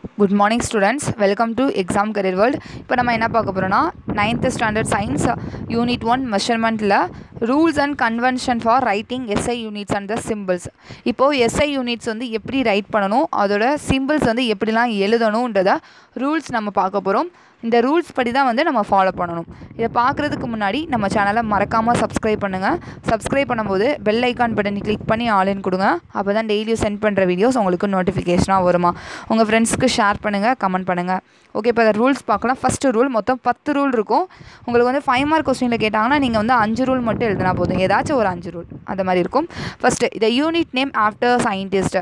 good morning students welcome to exam career world இப்போ நம்ம என்ன பார்க்க போகிறோம்னா ninth standard science unit one மெஷர்மெண்ட்டில் rules and convention for writing SI units and the symbols இப்போது SI units வந்து எப்படி ரைட் பண்ணணும் அதோட சிம்பிள்ஸ் வந்து எப்படிலாம் எழுதணுன்றத ரூல்ஸ் நம்ம பார்க்க போகிறோம் இந்த ரூல்ஸ் படி தான் வந்து நம்ம ஃபாலோ பண்ணணும் இதை பார்க்குறதுக்கு முன்னாடி நம்ம சேனலை மறக்காமல் சப்ஸ்கிரைப் பண்ணுங்கள் சப்ஸ்கிரைப் பண்ணும்போது பெல் ஐக்கான் பட்டனை கிளிக் பண்ணி ஆன்லைன் கொடுங்க அப்போ தான் டெய்லியும் சென்ட் பண்ணுற வீடியோஸ் உங்களுக்கு நோட்டிஃபிகேஷனாக வருமா உங்கள் ஃப்ரெண்ட்ஸ்க்கு ஷேர் பண்ணுங்கள் கமெண்ட் பண்ணுங்கள் ஓகே இப்போ அந்த ரூல்ஸ் பார்க்கலாம் ஃபஸ்ட்டு ரூல் மொத்தம் பத்து ரூல் இருக்கும் உங்களுக்கு வந்து ஃபைவ் மார்க் கொஸ்டினில் கேட்டாங்கன்னா நீங்கள் வந்து அஞ்சு ரூல் மட்டும் எழுதினா போதும் ஏதாச்சும் ஒரு அஞ்சு ரூல் அந்த மாதிரி இருக்கும் ஃபஸ்ட்டு இந்த unit name after scientist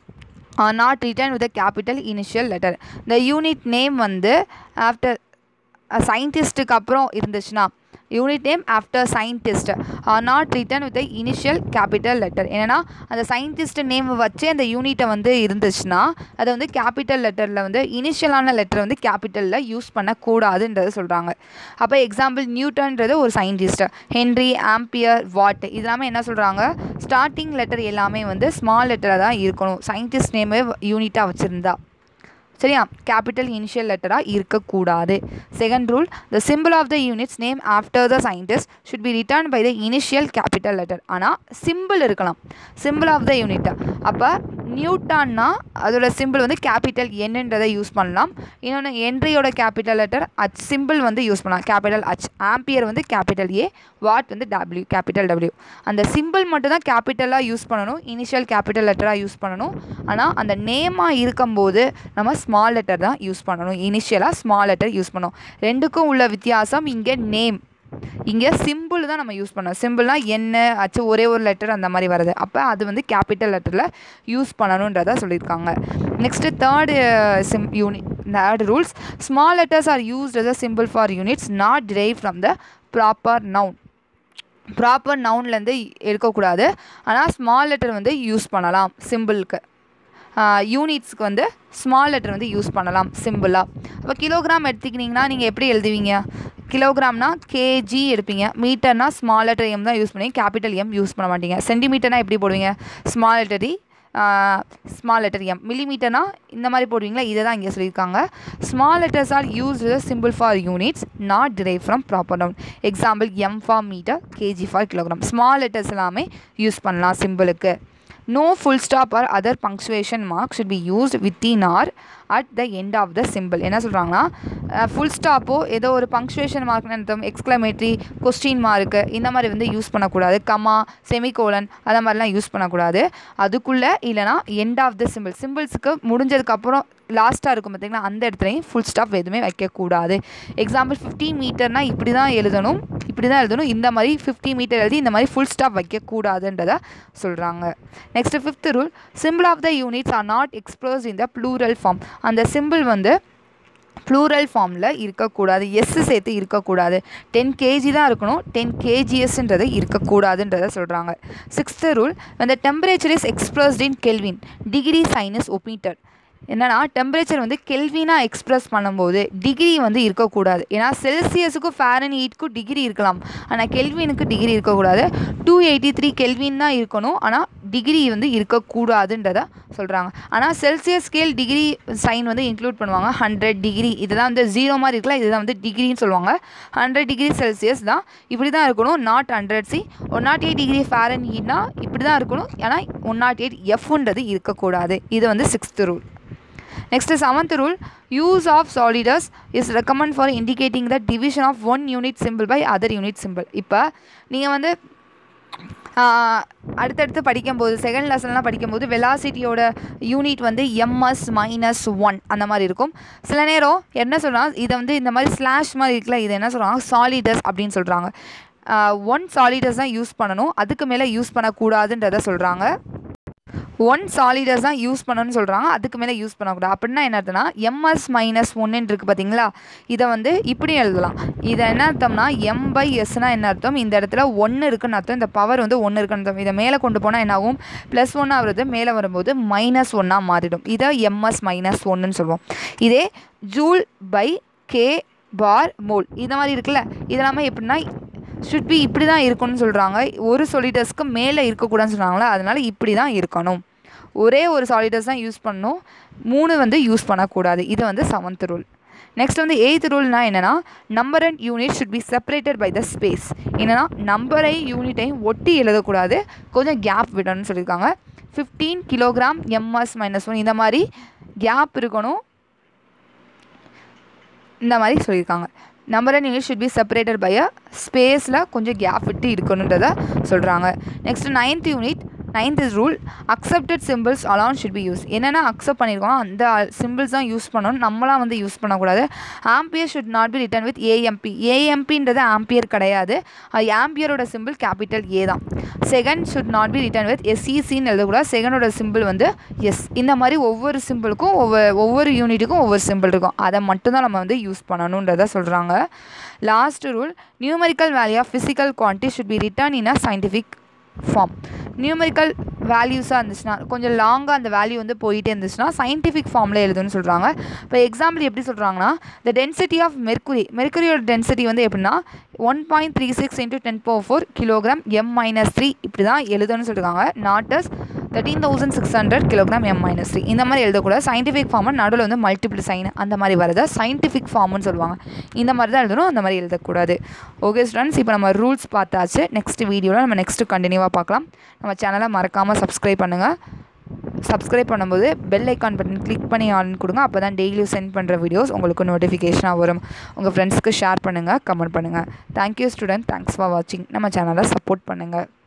are not written with a capital initial letter the unit name வந்து ஆஃப்டர் சயின்டிஸ்ட்டுக்கு அப்புறம் இருந்துச்சுன்னா unit name after scientist are not written with initial capital letter என்னென்னா அந்த சயின்டிஸ்ட் நேம் வச்சு அந்த யூனிட்டை வந்து இருந்துச்சுன்னா அதை வந்து கேபிட்டல் லெட்டரில் வந்து இனிஷியலான லெட்டர் வந்து கேபிட்டலில் யூஸ் பண்ணக்கூடாதுன்றதை சொல்கிறாங்க அப்போ எக்ஸாம்பிள் நியூட்டன்றது ஒரு சயின்டிஸ்ட் ஹென்ரி ஆம்பியர் வாட் இது எல்லாமே என்ன சொல்கிறாங்க ஸ்டார்டிங் லெட்டர் எல்லாமே வந்து ஸ்மால் லெட்டராக தான் இருக்கணும் சயின்டிஸ்ட் நேமே யூனிட்டாக வச்சுருந்தா சரியா கேபிட்டல் இனிஷியல் லெட்டராக இருக்கக்கூடாது second rule the symbol of the units name after the scientist should be written by the initial capital letter ஆனால் சிம்பிள் இருக்கலாம் சிம்பிள் ஆஃப் த யூனிட் அப்போ நியூட்டான்னா அதோட சிம்பிள் வந்து கேபிட்டல் என்னன்றதை யூஸ் பண்ணலாம் இன்னொன்று என்ட்ரியோட கேபிட்டல் லெட்டர் அச் சிம்பிள் வந்து யூஸ் பண்ணலாம் கேபிட்டல் அச் ஆம்பியர் வந்து கேபிட்டல் ஏ வாட் வந்து டபிள்யூ கேபிட்டல் டபிள்யூ அந்த சிம்பிள் மட்டும் தான் கேபிட்டலாக யூஸ் பண்ணணும் இனிஷியல் கேபிட்டல் லெட்டராக யூஸ் பண்ணணும் ஆனால் அந்த நேமாக இருக்கும்போது நம்ம ஸ்மால் லெட்டர் தான் யூஸ் பண்ணணும் இனிஷியலாக ஸ்மால் லெட்டர் யூஸ் பண்ணணும் ரெண்டுக்கும் உள்ள வித்தியாசம் இங்கே நேம் இங்கே சிம்பிள் தான் நம்ம யூஸ் பண்ணோம் சிம்பிள்னா என்ன ஆச்சு ஒரே ஒரு லெட்டர் அந்த மாதிரி வருது அப்போ அது வந்து கேபிட்டல் லெட்டரில் யூஸ் பண்ணணுன்றதை சொல்லியிருக்காங்க நெக்ஸ்ட்டு தேர்டு சிம் unit third rules small letters are used as a symbol for units not derive from the proper noun proper நவுன்லேருந்து எடுக்கக்கூடாது ஆனால் ஸ்மால் லெட்டர் வந்து யூஸ் பண்ணலாம் சிம்பிளுக்கு யூனிட்ஸ்க்கு வந்து ஸ்மால் லெட்டர் வந்து யூஸ் பண்ணலாம் சிம்பிளாக அப்போ கிலோகிராம் எடுத்துக்கிட்டிங்கன்னா நீங்கள் எப்படி எழுதுவீங்க கிலோகிராம்னா கேஜி எடுப்பீங்க மீட்டர்னா ஸ்மால் லெட்டர் எம் தான் யூஸ் பண்ணுவீங்க கேபிட்டல் எம் யூஸ் பண்ண மாட்டீங்க சென்டிமீட்டர்னா எப்படி போடுவீங்க ஸ்மால் லெட்டரி ஸ்மால் லெட்டர் எம் மில்லிமீட்டர்னா இந்த மாதிரி போடுவீங்களா இதை தான் இங்கே சொல்லியிருக்காங்க small letters are use symbol for units not derive from proper noun example M for metre KG for kilogram small letters எல்லாமே யூஸ் பண்ணலாம் சிம்பிளுக்கு no full stop or other punctuation mark should be used within or at the end of the symbol என்ன சொல்கிறாங்கன்னா full ஸ்டாப்போ ஏதோ ஒரு punctuation மார்க்னு அர்த்தம் exclamatory question mark இந்த மாதிரி வந்து யூஸ் பண்ணக்கூடாது கமா செமிகோலன் அந்த மாதிரிலாம் யூஸ் பண்ணக்கூடாது அதுக்குள்ளே இல்லைனா எண்ட் ஆஃப் த சிம்பிள் சிம்பிள்ஸுக்கு முடிஞ்சதுக்கப்புறம் லாஸ்ட்டாக இருக்கும் பார்த்தீங்களா அந்த இடத்துலையும் ஃபுல் ஸ்டாப் எதுவுமே வைக்கக்கூடாது எக்ஸாம்பிள் ஃபிஃப்டி மீட்டர்னால் இப்படி தான் எழுதணும் இப்படி தான் எழுதணும் இந்த மாதிரி ஃபிஃப்டி மீட்டர் எழுதி இந்த மாதிரி ஃபுல் ஸ்டாப் வைக்கக்கூடாதுன்றதை சொல்கிறாங்க next fifth rule symbol of the units are not expressed in the plural form அந்த சிம்பிள் வந்து ப்ளூரல் ஃபார்மில் இருக்கக்கூடாது எஸ்ஸு சேர்த்து இருக்கக்கூடாது டென் கேஜி தான் இருக்கணும் டென் கேஜிஎஸ்ன்றது இருக்கக்கூடாதுன்றதை சொல்கிறாங்க சிக்ஸ்த்து ரூல் அந்த temperature is expressed in kelvin degree sign is omitted என்னென்னா டெம்பரேச்சர் வந்து கெல்வினாக எக்ஸ்ப்ரெஸ் பண்ணும்போது டிகிரி வந்து இருக்கக்கூடாது ஏன்னா செல்சியஸுக்கும் ஃபேரன் ஹீட்க்கும் டிகிரி இருக்கலாம் ஆனால் கெல்வினுக்கு டிகிரி இருக்கக்கூடாது டூ எயிட்டி த்ரீ கெல்வின் தான் இருக்கணும் ஆனால் டிகிரி வந்து இருக்கக்கூடாதுன்றதை சொல்கிறாங்க ஆனால் செல்சியஸ் ஸ்கேல் டிகிரி சைன் வந்து இன்க்ளூட் பண்ணுவாங்க ஹண்ட்ரட் டிகிரி இதுதான் வந்து ஜீரோ மாதிரி இருக்கலாம் இதுதான் வந்து டிகிரின்னு சொல்லுவாங்க ஹண்ட்ரட் டிகிரி செல்சியஸ் தான் இப்படி தான் இருக்கணும் not hundred C one not eight degree ஃபேரன் ஹீட்னா இப்படி தான் இருக்கணும் ஆனால் ஒன் நாட் எயிட் எஃப்ன்றது இருக்கக்கூடாது இது வந்து sixth rule next seventh rule use of solidus is recommend for indicating the division of one unit symbol by other unit symbol இப்போ நீங்கள் வந்து அடுத்தடுத்து படிக்கும்போது செகண்ட் லெசன்லாம் படிக்கும்போது வெலாசிட்டியோட யூனிட் வந்து எம்எஸ் மைனஸ் ஒன் அந்த மாதிரி இருக்கும் சில நேரம் என்ன சொல்கிறாங்க இதை வந்து இந்த மாதிரி ஸ்லாஷ் மாதிரி இருக்குல்ல இது என்ன சொல்கிறாங்க சாலிடர்ஸ் அப்படின்னு சொல்கிறாங்க ஒன் சாலிடர்ஸ் தான் யூஸ் பண்ணணும் அதுக்கு மேலே யூஸ் பண்ணக்கூடாதுன்றதை சொல்கிறாங்க ஒன் சாலிடர்ஸ் தான் யூஸ் பண்ணணும்னு சொல்கிறாங்க அதுக்கு மேலே யூஸ் பண்ணக்கூடாது அப்படின்னா என்ன அர்த்தம்னா எம்எஸ் மைனஸ் ஒன்றுன்னு இருக்குது பார்த்தீங்களா இதை வந்து இப்படி எழுதலாம் இதை என்ன அர்த்தம்னா எம் பை எஸ்னா என்ன அர்த்தம் இந்த இடத்துல ஒன்று இருக்குன்னு அர்த்தம் இந்த பவர் வந்து ஒன்று இருக்குன்னு அர்த்தம் இதை மேலே கொண்டு போனால் என்ன ஆகும் ப்ளஸ் ஒன்னாக வருது மேலே வரும்போது மைனஸ் ஒன்னாக மாறிடும் இதை எம்எஸ் மைனஸ் ஒன்றுன்னு சொல்லுவோம் இதே joule by K per mole இந்த மாதிரி இருக்குல்ல இதெல்லாமே எப்படின்னா ஷுட் பி இப்படி தான் இருக்கணும்னு சொல்கிறாங்க ஒரு சொலிட்டர்ஸ்க்கு மேலே இருக்கக்கூடாதுன்னு சொல்கிறாங்களா அதனால் இப்படி தான் இருக்கணும் ஒரே ஒரு சாலிடர்ஸ் தான் யூஸ் பண்ணணும் மூணு வந்து யூஸ் பண்ணக்கூடாது இது வந்து செவன்த் ரூல் நெக்ஸ்ட் வந்து எயித் ரூல்னா என்னென்னா number and unit should be separated by the space என்னென்னா நம்பரை யூனிட்டையும் ஒட்டி எழுதக்கூடாது கொஞ்சம் கேப் விடணும்னு சொல்லியிருக்காங்க fifteen kilogram MS minus one இந்த மாதிரி கேப் இருக்கணும் இந்த மாதிரி சொல்லியிருக்காங்க number and unit should be separated by a ஸ்பேஸில் கொஞ்சம் கேப் விட்டு இருக்கணுன்றதை சொல்கிறாங்க next ninth unit ninth rule accepted symbols alone should be use என்னென்ன அக்செப்ட் பண்ணியிருக்கோம் அந்த சிம்பிள்ஸ் தான் யூஸ் பண்ணணும் நம்மளாம் வந்து யூஸ் பண்ணக்கூடாது ampere should not be written with AMP ஏஎம்பின்றது ஆம்பியர் கிடையாது ஆம்பியரோட சிம்பிள் கேபிட்டல் ஏ தான் second should not be written with எஸ்இசின்னு எழுதக்கூடாது செகண்டோட சிம்பிள் வந்து எஸ் இந்த மாதிரி ஒவ்வொரு சிம்பிளுக்கும் ஒவ்வொரு ஒவ்வொரு யூனிட்டுக்கும் ஒவ்வொரு சிம்பிள் இருக்கும் அதை மட்டும்தான் நம்ம வந்து யூஸ் பண்ணணுன்றதை சொல்கிறாங்க last rule numerical value of physical quantity should be written in a scientific form numerical வேல்யூஸாக இருந்துச்சுன்னா கொஞ்சம் லாங்காக அந்த வேல்யூ வந்து போயிட்டே இருந்துச்சுன்னா சயின்டிஃபிக் ஃபார்மில் எழுதுன்னு சொல்கிறாங்க இப்போ எக்ஸாம்பிள் எப்படி சொல்கிறாங்கன்னா த டென்சிட்டி ஆஃப் மெர்க்குரி மெர்க்குரியோட டென்சிட்டி வந்து எப்படின்னா one point three six into ten power four kilogram M minus three இப்படி தான் எழுதுன்னு சொல்லியிருக்காங்க not as thirteen thousand six hundred kilogram M minus three இந்த மாதிரி எழுதக்கூடாது சயின்டிஃபிக் ஃபார்ம் நடுவில் வந்து மல்டிபிள் சைன் அந்த மாதிரி வரதை சயின்டிஃபிக் ஃபார்ம்னு சொல்லுவாங்க இந்த மாதிரி தான் எழுதணும் அந்த மாதிரி எழுதக்கூடாது ஓகே ஸ்டூடெண்ட்ஸ் இப்போ நம்ம ரூல்ஸ் பார்த்தாச்சு நெக்ஸ்ட் வீடியோவில் நம்ம நெக்ஸ்ட்டு கண்டினியூவாக பார்க்கலாம் நம்ம சேனலை மறக்காமல் சப்ஸ்கிரைப் பண்ணுங்கள் சப்ஸ்கிரைப் பண்ணும்போது பெல் ஐக்கான் பட்டன் கிளிக் பண்ணி ஆன் கொடுங்க அப்போ தான் டெய்லியும் சென்ட் பண்ணுற வீடியோஸ் உங்களுக்கு நோட்டிஃபிகேஷனாக வரும் உங்கள் ஃப்ரெண்ட்ஸ்க்கு ஷேர் பண்ணுங்கள் கமெண்ட் பண்ணுங்கள் தேங்க்யூ ஸ்டூடெண்ட் தேங்க்ஸ் ஃபார் வாட்சிங் நம்ம சேனலை சப்போர்ட் பண்ணுங்கள்